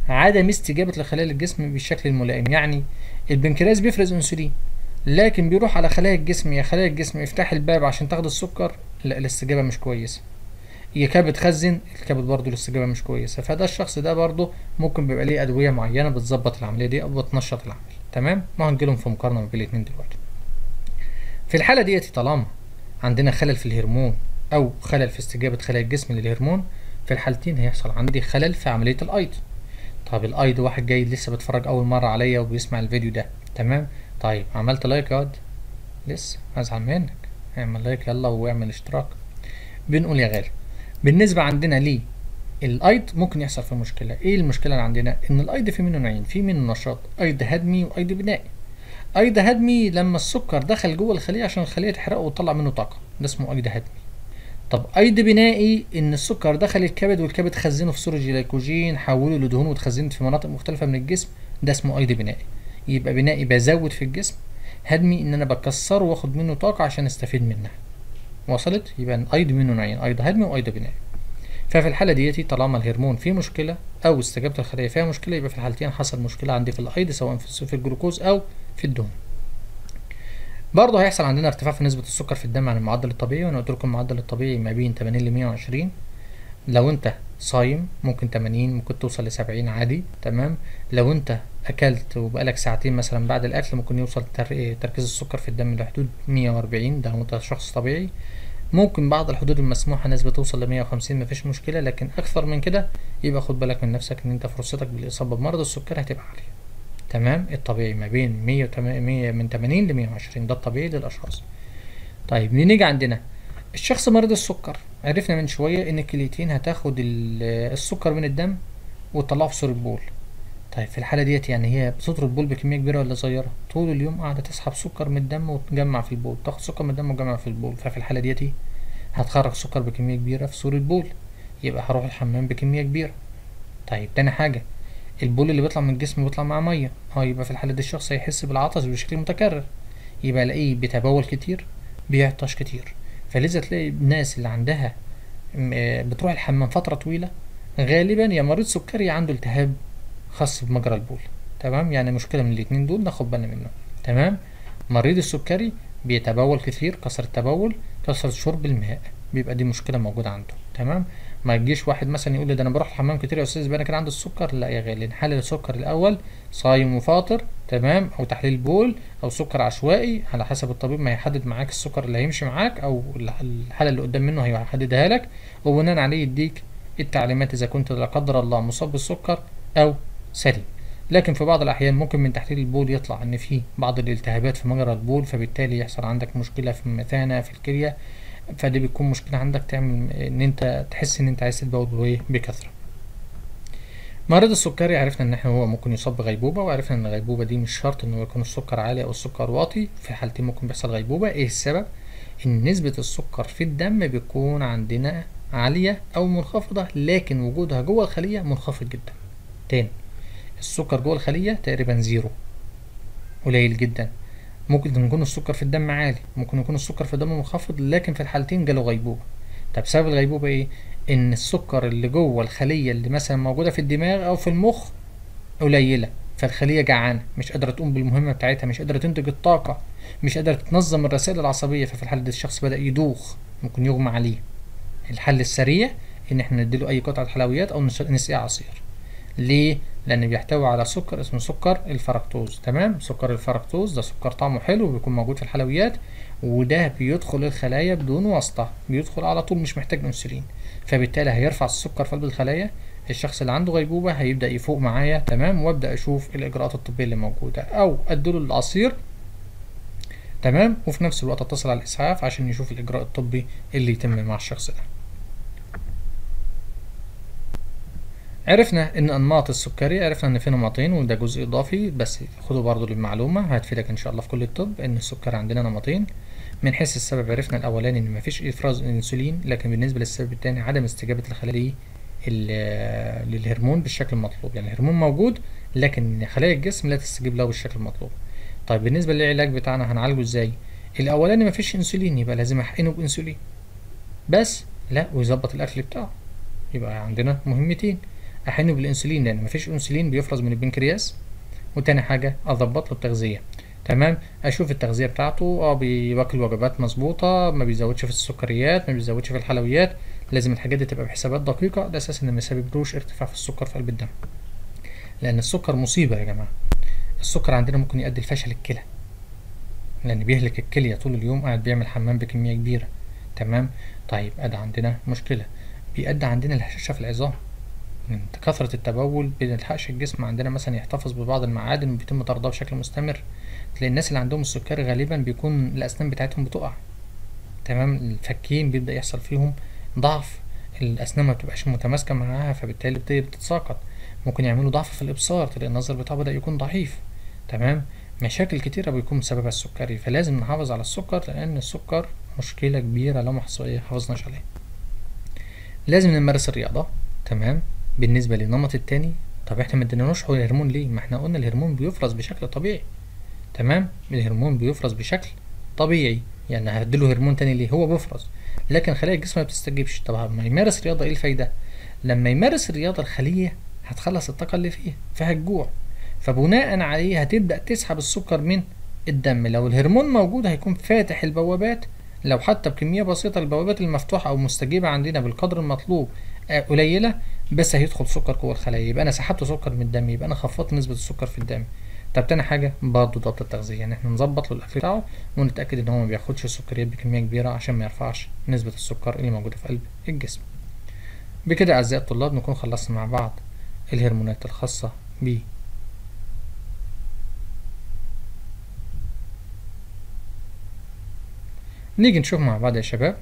عدم استجابة الخلايا للجسم بالشكل الملائم يعني البنكرياس بيفرز انسولين لكن بيروح على خلايا الجسم يا خلايا الجسم افتح الباب عشان تاخد السكر لا الاستجابة مش كويسة يا كبد خزن الكبد برضه الاستجابة مش كويسة فده الشخص ده برضه ممكن بيبقى ليه أدوية معينة بتظبط العملية دي أو بتنشط العمل تمام ما هنجيلهم في مقارنة ما بين الاتنين دلوقتي في الحالة ديت طالما عندنا خلل في الهرمون أو خلل في استجابة خلايا الجسم للهرمون في الحالتين هيحصل عندي خلل في عملية الأيض طب الأيض واحد جاي لسه بيتفرج أول مرة عليا وبيسمع الفيديو ده تمام طيب عملت لايك يا واد لسه هزعل منك اعمل لايك يلا واعمل اشتراك بنقول يا غالي بالنسبة عندنا ليه الايض ممكن يحصل فيه مشكلة ايه المشكلة اللي عندنا ان الايض في منه نوعين في منه نشاط ايض هدمي وايض بنائي ايض هدمي لما السكر دخل جوه الخلية عشان الخلية تحرقه وتطلع منه طاقة ده اسمه ايض هدمي طب ايض بنائي ان السكر دخل الكبد والكبد خزنه في صورة جلايكوجين حوله لدهون واتخزنت في مناطق مختلفة من الجسم ده اسمه ايض بنائي يبقى بنائي بزود في الجسم هدمي ان انا بكسره واخد منه طاقة عشان استفيد منها وصلت يبقى ايض منه نوعين ايض هدمي وايض بنائي ففي الحالة ديتي طالما الهرمون فيه مشكلة أو استجابة الخلايا فيها مشكلة يبقى في الحالتين حصل مشكلة عندي في الأيض سواء في الجلوكوز أو في الدهون. برضه هيحصل عندنا ارتفاع في نسبة السكر في الدم عن المعدل الطبيعي وأنا قلت لكم المعدل الطبيعي ما بين 80 ل 120 لو أنت صايم ممكن 80 ممكن توصل ل 70 عادي تمام لو أنت أكلت وبقالك ساعتين مثلا بعد الأكل ممكن يوصل تركيز السكر في الدم لحدود 140 ده لو أنت شخص طبيعي ممكن بعض الحدود المسموحة نسبة توصل ل 150 مفيش مشكلة لكن أكثر من كده يبقى خد بالك من نفسك إن أنت فرصتك بالإصابة بمرض السكر هتبقى عالية تمام الطبيعي ما بين 100 100 من 80 ل 120 ده الطبيعي للأشخاص طيب نيجي عندنا الشخص مريض السكر عرفنا من شوية إن الكليتين هتاخد السكر من الدم وتطلعه في صورة بول طيب في الحالة ديت يعني هي بتضرب بول بكمية كبيرة ولا صغيرة؟ طول اليوم قاعدة تسحب سكر من الدم وتجمع في البول، تاخد سكر من الدم وتجمع في البول، ففي الحالة ديت هتخرج سكر بكمية كبيرة في صورة بول، يبقى هروح الحمام بكمية كبيرة. طيب تاني حاجة البول اللي بيطلع من الجسم بيطلع مع مية، اه يبقى في الحالة دي الشخص هيحس بالعطش بشكل متكرر، يبقى الاقيه بيتبول كتير بيعطش كتير، فلذا تلاقي الناس اللي عندها بتروح الحمام فترة طويلة غالبا يا مريض سكري عنده التهاب خاص بمجرى البول تمام يعني مشكله من الاتنين دول ناخد بالنا منه تمام مريض السكري بيتبول كتير كسر التبول كسر شرب الماء بيبقى دي مشكله موجوده عنده تمام ما يجيش واحد مثلا يقول لي ده انا بروح الحمام كتير يا استاذ يبقى انا كده عندي السكر لا يا غالي نحلل السكر الاول صايم وفاطر تمام او تحليل بول او سكر عشوائي على حسب الطبيب ما يحدد معاك السكر اللي هيمشي معاك او الحاله اللي قدام منه هيحددها لك وبناء عليه يديك التعليمات اذا كنت لا قدر الله مصاب بالسكر او سليم لكن في بعض الأحيان ممكن من تحليل البول يطلع إن في بعض الالتهابات في مجرى البول فبالتالي يحصل عندك مشكلة في المثانة في الكلية فدي بتكون مشكلة عندك تعمل إن أنت تحس إن أنت عايز تتبول بكثرة. مريض السكري عرفنا إن إحنا هو ممكن يصاب بغيبوبة وعرفنا إن الغيبوبة دي مش شرط إنه يكون السكر عالي أو السكر واطي في حالتين ممكن بيحصل غيبوبة إيه السبب؟ إن نسبة السكر في الدم بيكون عندنا عالية أو منخفضة لكن وجودها جوه الخلية منخفض جدا. تاني السكر جوه الخلية تقريبا زيرو قليل جدا ممكن يكون السكر في الدم عالي ممكن يكون السكر في الدم منخفض لكن في الحالتين جاله غيبوبة طب سبب الغيبوبة ايه ان السكر اللي جوه الخلية اللي مثلا موجودة في الدماغ او في المخ قليلة فالخلية جعانة مش قادرة تقوم بالمهمة بتاعتها مش قادرة تنتج الطاقة مش قادرة تنظم الرسائل العصبية ففي الحالة دي الشخص بدأ يدوخ ممكن يغمى عليه الحل السريع ان احنا نديله اي قطعة حلويات او نسقيه عصير ليه؟ لأن بيحتوي على سكر اسمه سكر الفركتوز تمام؟ سكر الفركتوز ده سكر طعمه حلو وبيكون موجود في الحلويات وده بيدخل الخلايا بدون واسطة بيدخل على طول مش محتاج انسولين فبالتالي هيرفع السكر في قلب الخلايا الشخص اللي عنده غيبوبة هيبدأ يفوق معايا تمام وابدأ اشوف الاجراءات الطبية اللي موجودة او اديله العصير تمام وفي نفس الوقت اتصل على الاسعاف عشان يشوف الاجراء الطبي اللي يتم مع الشخص ده عرفنا ان انماط السكري عرفنا ان في نمطين وده جزء اضافي بس خدوا برضو للمعلومه هتفيدك ان شاء الله في كل الطب ان السكر عندنا نمطين من حيث السبب عرفنا الاولاني ان مفيش افراز انسولين لكن بالنسبه للسبب الثاني عدم استجابه الخلايا للهرمون بالشكل المطلوب يعني الهرمون موجود لكن خلايا الجسم لا تستجيب له بالشكل المطلوب طيب بالنسبه للعلاج بتاعنا هنعالجه ازاي الاولاني مفيش انسولين يبقى لازم احقنه بانسولين بس لا ويظبط الاكل بتاعه يبقى عندنا مهمتين احقنه بالانسولين لان مفيش انسولين بيفرز من البنكرياس وتاني حاجه اظبط له التغذيه تمام اشوف التغذيه بتاعته اه بياكل وجبات مظبوطه ما بيزودش في السكريات ما بيزودش في الحلويات لازم الحاجات دي تبقى بحسابات دقيقه ده اساس ان ما يسببلوش ارتفاع في السكر في قلب الدم لان السكر مصيبه يا جماعه السكر عندنا ممكن يؤدي لفشل الكلى لان بيهلك الكليه طول اليوم قاعد بيعمل حمام بكميه كبيره تمام طيب ادي عندنا مشكله بيؤدي عندنا الهشاشه في العظام من كثرة التبول بنلحقش الجسم عندنا مثلا يحتفظ ببعض المعادن وبيتم طردها بشكل مستمر تلاقي الناس اللي عندهم السكري غالبا بيكون الأسنان بتاعتهم بتقع تمام الفكين بيبدأ يحصل فيهم ضعف الأسنان ما بتبقاش متماسكة معاها فبالتالي بتبتدي بتتساقط ممكن يعملوا ضعف في الإبصار تلاقي النظر بتاعه بدأ يكون ضعيف تمام مشاكل كتيرة بيكون بسببها السكري فلازم نحافظ على السكر لأن السكر مشكلة كبيرة لو ما حافظناش عليها لازم نمارس الرياضة تمام بالنسبة للنمط التاني طب احنا ما اديناش هرمون ليه ما احنا قلنا الهرمون بيفرز بشكل طبيعي تمام الهرمون بيفرز بشكل طبيعي يعني هديله هرمون تاني ليه هو بيفرز لكن خلايا الجسم ما بتستجيبش طب لما يمارس رياضة ايه الفايدة لما يمارس الرياضة الخلية هتخلص الطاقة اللي فيها فهتجوع فبناء عليه هتبدأ تسحب السكر من الدم لو الهرمون موجود هيكون فاتح البوابات لو حتى بكمية بسيطة البوابات المفتوحة أو مستجيبة عندنا بالقدر المطلوب قليلة بس هيدخل سكر جوه الخلايا يبقى أنا سحبت سكر من الدم يبقى أنا خفضت نسبة السكر في الدم طب تاني حاجة برضه ضبط التغذية يعني احنا نظبط له الأكل بتاعه ونتأكد إن هو ما بياخدش السكريات بكمية كبيرة عشان ما يرفعش نسبة السكر اللي موجودة في قلب الجسم بكده أعزائي الطلاب نكون خلصنا مع بعض الهرمونات الخاصة ب نيجي نشوف مع بعض يا شباب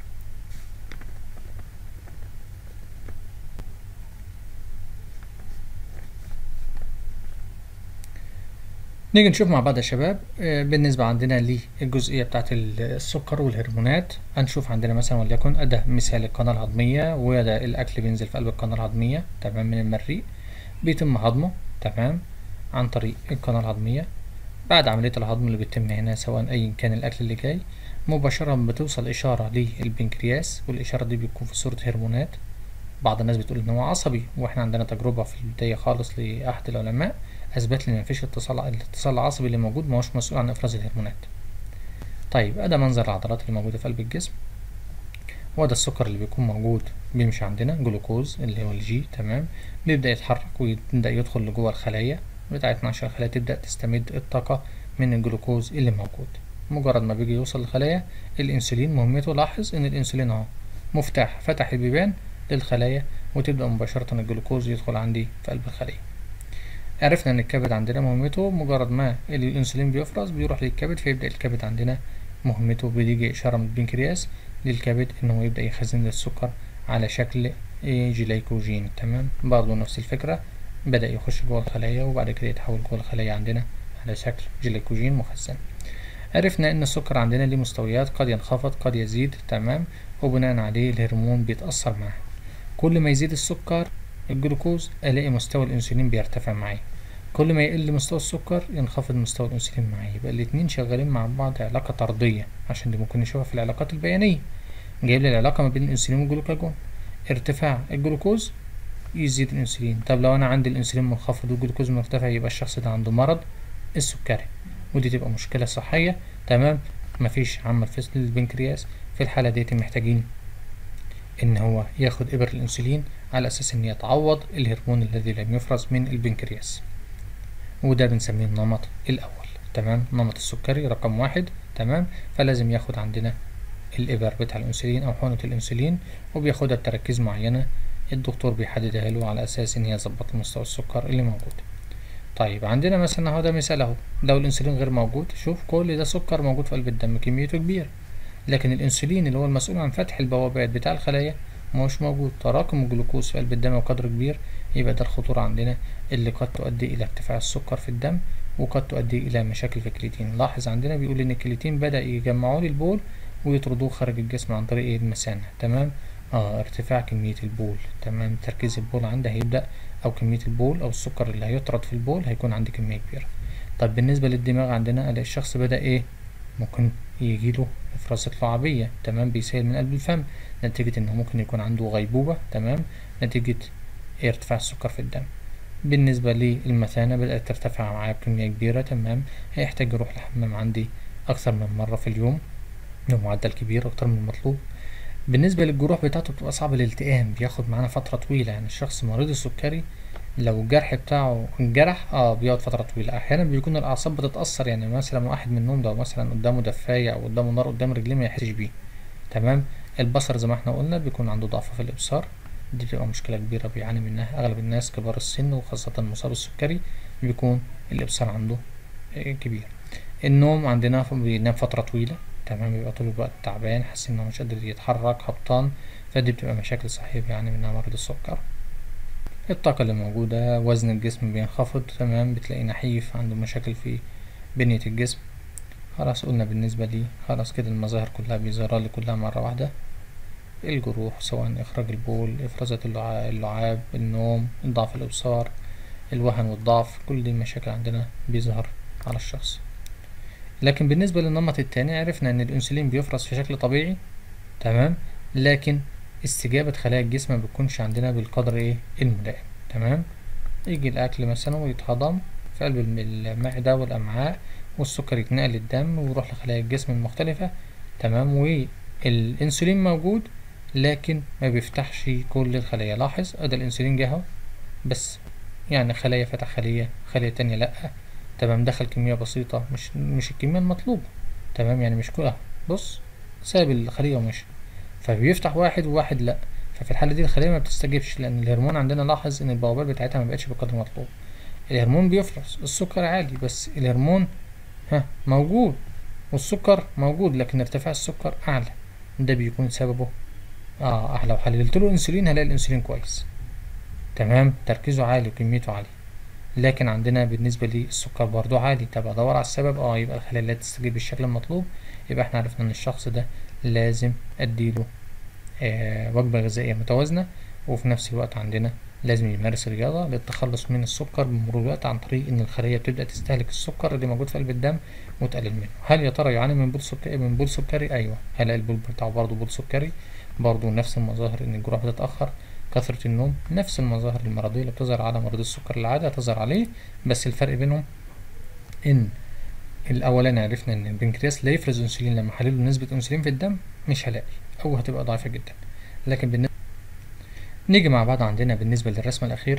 نيجي نشوف مع بعض يا شباب بالنسبة عندنا للجزئية بتاعت السكر والهرمونات هنشوف عندنا مثلا وليكن أده مثال القناة الهضمية وده الأكل بينزل في قلب القناة الهضمية تمام من المريء بيتم هضمه تمام عن طريق القناة الهضمية بعد عملية الهضم اللي بتتم هنا سواء أيا كان الأكل اللي جاي مباشرة بتوصل إشارة للبنكرياس والإشارة دي بتكون في صورة هرمونات بعض الناس بتقول إن هو عصبي وإحنا عندنا تجربة في البداية خالص لأحد العلماء أثبت لي إن مفيش اتصال الاتصال العصبي اللي موجود ماهوش مسؤول عن إفراز الهرمونات. طيب أدا منظر العضلات اللي موجودة في قلب الجسم وده السكر اللي بيكون موجود بيمشي عندنا جلوكوز اللي هو الجي تمام بيبدأ يتحرك ويبدأ يدخل لجوه الخلايا بتاعتنا عشان الخلايا تبدأ تستمد الطاقة من الجلوكوز اللي موجود مجرد ما بيجي يوصل للخلايا الانسولين مهمته لاحظ ان الانسولين اهو مفتاح فتح البيبان للخلايا وتبدأ مباشرة الجلوكوز يدخل عندي في قلب الخلية عرفنا ان الكبد عندنا مهمته مجرد ما الانسولين بيفرز بيروح للكبد فيبدأ الكبد عندنا مهمته بيجي اشارة من البنكرياس للكبد ان هو يبدأ يخزن السكر على شكل جليكوجين تمام برضه نفس الفكرة بدأ يخش جوه الخلايا وبعد كده يتحول جوه الخلايا عندنا على شكل جليكوجين مخزن عرفنا ان السكر عندنا ليه مستويات قد ينخفض قد يزيد تمام وبناء عليه الهرمون بيتأثر معاه كل ما يزيد السكر الجلوكوز الاقي مستوى الانسولين بيرتفع معايا كل ما يقل مستوى السكر ينخفض مستوى الانسولين معايا يبقى الاتنين شغالين مع بعض علاقة طردية عشان دي ممكن نشوفها في العلاقات البيانية جايب لي العلاقة ما بين الانسولين والجلوكاجون ارتفاع الجلوكوز يزيد الانسولين طب لو انا عندي الانسولين منخفض والجلوكوز مرتفع يبقى الشخص ده عنده مرض السكري ودي تبقى مشكلة صحية تمام مفيش عمل في البنكرياس في الحالة ديت محتاجين ان هو ياخد ابر الانسولين على اساس ان يتعوض الهرمون الذي لم يفرز من البنكرياس وده بنسميه النمط الاول تمام نمط السكري رقم واحد تمام فلازم ياخد عندنا الابر بتاع الانسولين او حقنة الانسولين وبياخدها بتركيز معينة الدكتور بيحددها له على اساس ان هي تظبط مستوى السكر اللي موجود طيب عندنا مثلا اهو ده مثال اهو لو الانسولين غير موجود شوف كل ده سكر موجود في قلب الدم كميته كبيرة لكن الانسولين اللي هو المسؤول عن فتح البوابات بتاع الخلايا مش موجود تراكم الجلوكوز في قلب الدم بقدر كبير يبقى ده الخطورة عندنا اللي قد تؤدي إلى ارتفاع السكر في الدم وقد تؤدي إلى مشاكل في الكليتين لاحظ عندنا بيقول إن الكليتين بدأ يجمعوا لي البول ويطردوه خارج الجسم عن طريق المثانة تمام اه ارتفاع كمية البول تمام تركيز البول عندها هيبدأ أو كمية البول أو السكر اللي هيطرد في البول هيكون عندي كمية كبيرة طب بالنسبة للدماغ عندنا ألاقي الشخص بدأ إيه ممكن يجيله إفرازات لعابية تمام بيسيل من قلب الفم نتيجة إنه ممكن يكون عنده غيبوبة تمام نتيجة ارتفاع السكر في الدم بالنسبة للمثانة بدأت ترتفع معاه بكمية كبيرة تمام هيحتاج يروح الحمام عندي أكثر من مرة في اليوم بمعدل كبير أكتر من المطلوب بالنسبة للجروح بتاعته بتبقى صعب الالتئام بياخد معانا فترة طويلة يعني الشخص مريض السكري لو الجرح بتاعه انجرح اه بيقعد فترة طويلة أحيانا بيكون الأعصاب بتتأثر يعني مثلا واحد منهم لو مثلا قدامه دفاية أو قدامه نار قدام رجليه ما يحسش بيه تمام البصر زي ما احنا قلنا بيكون عنده ضعف في الإبصار دي بتبقى مشكلة كبيرة بيعاني منها أغلب الناس كبار السن وخاصة مصاب السكري بيكون الإبصار عنده كبير النوم عندنا بينام فترة طويلة تمام بيبقى طول الوقت تعبان حاسس إنه مش قادر يتحرك هبطان فدي بتبقى مشاكل صحية بيعاني منها مريض السكر الطاقة اللي موجودة وزن الجسم بينخفض تمام بتلاقي نحيف عنده مشاكل في بنية الجسم خلاص قلنا بالنسبة لي خلاص كده المظاهر كلها بيظهر لي كلها مرة واحدة الجروح سواء إخراج البول إفرازات اللعاب النوم ضعف الإبصار الوهن والضعف كل دي مشاكل عندنا بيظهر على الشخص لكن بالنسبة للنمط التاني عرفنا إن الأنسولين بيفرز في شكل طبيعي تمام لكن استجابة خلايا الجسم ما بتكونش عندنا بالقدر إيه الملائم تمام يجي الأكل مثلا ويتهضم في قلب المعدة والأمعاء والسكر يتنقل للدم ويروح لخلايا الجسم المختلفة تمام والأنسولين موجود لكن ما بيفتحش كل الخلايا لاحظ ادي الانسولين جه اهو بس يعني خلايا فتح خلية خلية تانية لأ تمام دخل كمية بسيطة مش مش الكمية المطلوبة تمام يعني مش كلها بص ساب الخلية ومشي فبيفتح واحد وواحد لأ ففي الحالة دي الخلية ما بتستجيبش لأن الهرمون عندنا لاحظ إن البوابات بتاعتها ما بقتش بالقدر المطلوب الهرمون بيفرز السكر عالي بس الهرمون ها موجود والسكر موجود لكن ارتفاع السكر أعلى ده بيكون سببه اه لو حللت له انسولين هلاقي الانسولين كويس تمام تركيزه عالي وكميته عالية لكن عندنا بالنسبة للسكر برضو عالي طب ادور على السبب اه يبقى الخلايا لا تستجيب بالشكل المطلوب يبقى احنا عرفنا ان الشخص ده لازم اديله آه وجبة غذائية متوازنة وفي نفس الوقت عندنا لازم يمارس رياضة للتخلص من السكر بمرور الوقت عن طريق ان الخلية بتبدأ تستهلك السكر اللي موجود في قلب الدم وتقلل منه هل يا ترى يعاني من بول سكري من بول سكري ايوه هل البول بتاعه برضه بول سكري برضو نفس المظاهر ان الجروح بتتأخر كثرة النوم نفس المظاهر المرضية اللي بتظهر على مريض السكر العادي هتظهر عليه بس الفرق بينهم ان الاولاني عرفنا ان البنكرياس لا يفرز انسولين لما حلله نسبة انسولين في الدم مش هلاقي او هتبقى ضعيفة جدا لكن بالنسبة نيجي مع بعض عندنا بالنسبة للرسمة الأخيرة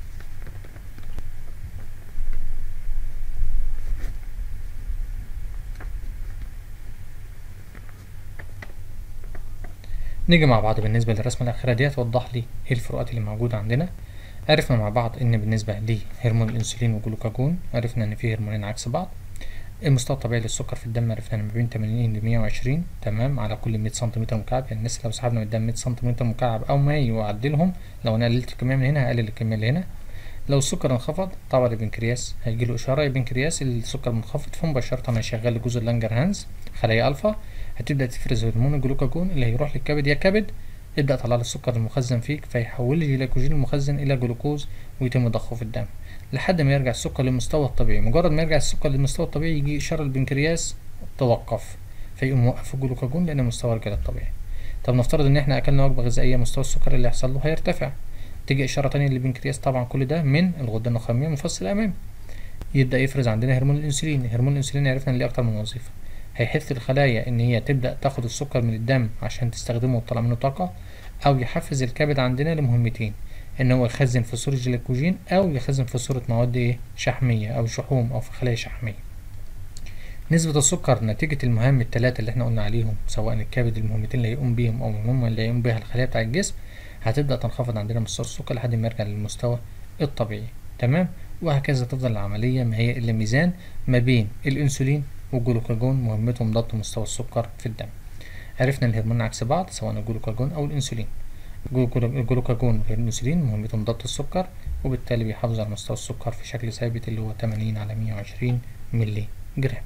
نيجي مع بعض بالنسبة للرسمة الأخيرة دي توضح لي ايه الفروقات اللي موجودة عندنا عرفنا مع بعض ان بالنسبة لهرمون الانسولين والجلوكاجون عرفنا ان في هرمونين عكس بعض المستوى الطبيعي للسكر في الدم عرفنا ان ما بين 80 ل 120 تمام على كل 100 سنتيمتر مكعب يعني الناس لو سحبنا من الدم 100 سنتيمتر مكعب او ما يعدلهم لو انا قللت الكمية من هنا هقلل الكمية اللي هنا لو السكر انخفض طبعا البنكرياس هيجيله اشارة البنكرياس السكر منخفض فمباشرة هيشغل جزء اللانجر هانز خلايا الفا هتبدأ تفرز هرمون الجلوكاجون اللي هيروح للكبد يا كبد يبدأ يطلع لي السكر المخزن فيك فيحول الجليكوجين المخزن إلى جلوكوز ويتم ضخه في الدم لحد ما يرجع السكر للمستوى الطبيعي مجرد ما يرجع السكر للمستوى الطبيعي يجي إشارة البنكرياس توقف فيقوم موقف الجلوكاجون لأن مستوى رجع للطبيعي طب نفترض إن إحنا أكلنا وجبة غذائية مستوى السكر اللي هيحصل له هيرتفع تيجي إشارة تانية للبنكرياس طبعا كل ده من الغدة النخامية المفصل الأمامي يبدأ يفرز عندنا هرمون الأنسولين هرمون الأنسولين عرفنا إن ليه أكتر من وظيفة هيحث الخلايا ان هي تبدا تاخد السكر من الدم عشان تستخدمه وتطلع منه طاقه او يحفز الكبد عندنا لمهمتين ان هو يخزن في صوره جليكوجين او يخزن في صوره مواد ايه شحميه او شحوم او في خلايا شحميه نسبة السكر نتيجة المهام الثلاثة اللي احنا قلنا عليهم سواء الكبد المهمتين اللي هيقوم بيهم او المهمة اللي هيقوم بيها الخلايا بتاع الجسم هتبدأ تنخفض عندنا مستوى السكر لحد ما يرجع للمستوى الطبيعي تمام وهكذا تفضل العملية ما هي إلا ميزان ما بين الأنسولين والجلوكاجون مهمتهم ضبط مستوى السكر في الدم عرفنا الهرمون عكس بعض سواء الجلوكاجون او الانسولين الجلوكاجون والانسولين مهمتهم ضبط السكر وبالتالي بيحافظ على مستوى السكر في شكل ثابت اللي هو 80 على 120 ملي جرام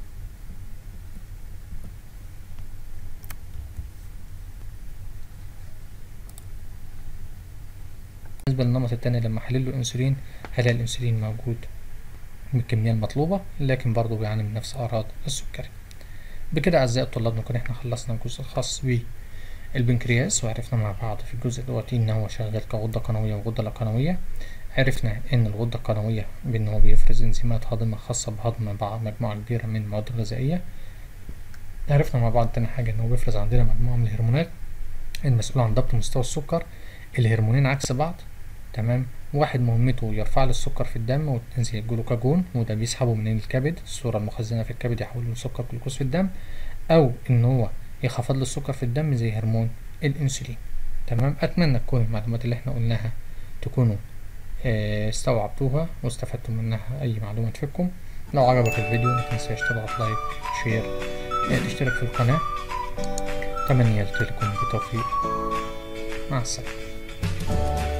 بالنسبة للنمط التاني لما احلل له انسولين هلاقي الانسولين موجود بالكمية المطلوبة لكن برضه بيعاني من نفس أعراض السكري بكده أعزائي الطلاب نكون احنا خلصنا الجزء الخاص البنكرياس وعرفنا مع بعض في الجزء دوت ان هو شغال كغدة قنوية وغدة لا قنوية عرفنا ان الغدة القنوية بان هو بيفرز انزيمات هضم خاصة بهضم بعض مجموعة كبيرة من المواد الغذائية عرفنا مع بعض تاني حاجة ان هو بيفرز عندنا مجموعة من الهرمونات المسؤول عن ضبط مستوى السكر الهرمونين عكس بعض تمام واحد مهمته يرفع لي السكر في الدم والتاني زي الجلوكاجون وده بيسحبه من الكبد الصورة المخزنة في الكبد يحوله لسكر جلوكوز في الدم او ان هو يخفض لي السكر في الدم زي هرمون الانسولين تمام اتمنى تكون المعلومات اللي احنا قلناها تكونوا اه استوعبتوها واستفدتوا منها اي معلومة تفيدكم لو عجبك الفيديو ما تنساش تضغط لايك شير اه تشترك في القناة تمنيات لكم بالتوفيق مع السلامة